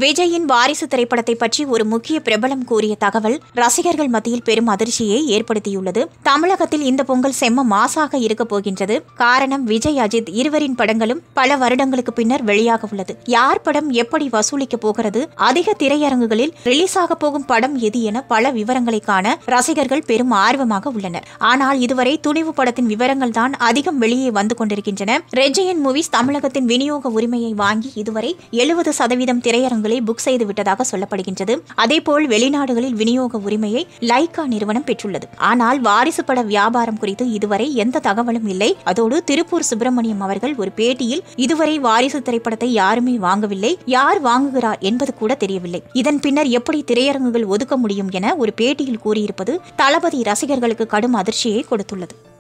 விஜயின் வாரிசு திரைப்படத்தை பற்றி ஒரு முக்கிய பிரபலம் கூறிய தகவல் ரசிகர்கள் மத்தியில் பெரும் அதிர்ச்சியை ஏற்படுத்தியுள்ளது தமிழகத்தில் இந்த பொங்கல் செம்ம மாசாக இருக்க போகின்றது காரணம் விஜய் அஜித் இருவரின் படங்களும் பல வருடங்களுக்கு பின்னர் வெளியாக உள்ளது யார் படம் எப்படி வசூலிக்க போகிறது அதிக திரையரங்குகளில் ரிலீஸ் ஆக போகும் படம் எது என பல விவரங்களை காண ரசிகர்கள் பெரும் ஆர்வமாக உள்ளனர் ஆனால் இதுவரை துணிவு படத்தின் விவரங்கள் தான் அதிகம் வெளியே வந்து கொண்டிருக்கின்றன ரெஜியன் மூவிஸ் தமிழகத்தின் விநியோக உரிமையை வாங்கி இதுவரை எழுபது சதவீதம் திரையரங்குகளை புக் செய்து விட்டதாக சொல்லப்படுகின்றது அதேபோல் வெளிநாடுகளில் விநியோக உரிமையை லைகா நிறுவனம் பெற்றுள்ளது ஆனால் வாரிசு பட வியாபாரம் குறித்து இதுவரை எந்த தகவலும் இல்லை அதோடு திருப்பூர் சுப்பிரமணியம் அவர்கள் ஒரு பேட்டியில் இதுவரை வாரிசு திரைப்படத்தை யாருமே வாங்கவில்லை யார் வாங்குகிறார் என்பது கூட தெரியவில்லை இதன் பின்னர் எப்படி திரையரங்குகள் ஒதுக்க முடியும் என ஒரு பேட்டியில் கூறியிருப்பது தளபதி ரசிகர்களுக்கு கடும் அதிர்ச்சியை கொடுத்துள்ளது